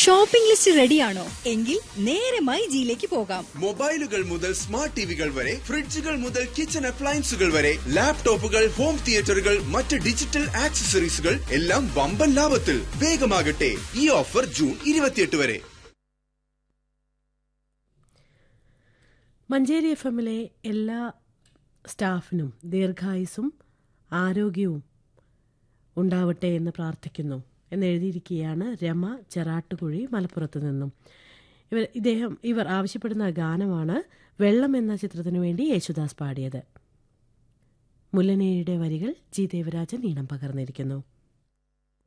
shopping list റെഡിയാണോ എങ്കിൽ നേരെ മൈ ജിയിലേക്ക് പോകാം മൊബൈലുകൾ മുതൽ സ്മാർട്ട് ടിവികൾ വരെ ഫ്രിഡ്ജുകൾ മുതൽ കിച്ചൺ അപ്ലയൻസുകൾ വരെ ലാപ്ടോപ്പുകൾ ഹോം തിയേറ്ററുകൾ മറ്റ് ഡിജിറ്റൽ ആക്സസറീസുകൾ എല്ലാം വമ്പൻ ലാഭത്തിൽ വേഗമാകട്ടെ ഈ ഓഫർ ജൂൺ ഇരുപത്തിയെട്ട് വരെ മഞ്ചേരി എഫ് എമ്മിലെ എല്ലാ സ്റ്റാഫിനും ദീർഘായുസും ആരോഗ്യവും ഉണ്ടാവട്ടെ എന്ന് പ്രാർത്ഥിക്കുന്നു എന്നെഴുതിയിരിക്കുകയാണ് രമ ചെറാട്ടുകുഴി മലപ്പുറത്ത് നിന്നും ഇവർ ഇദ്ദേഹം ഇവർ ആവശ്യപ്പെടുന്ന ഗാനമാണ് വെള്ളം എന്ന ചിത്രത്തിനു വേണ്ടി യേശുദാസ് പാടിയത് മുല്ലനേഴിയുടെ വരികൾ ജി ദേവരാജൻ ഈണം പകർന്നിരിക്കുന്നു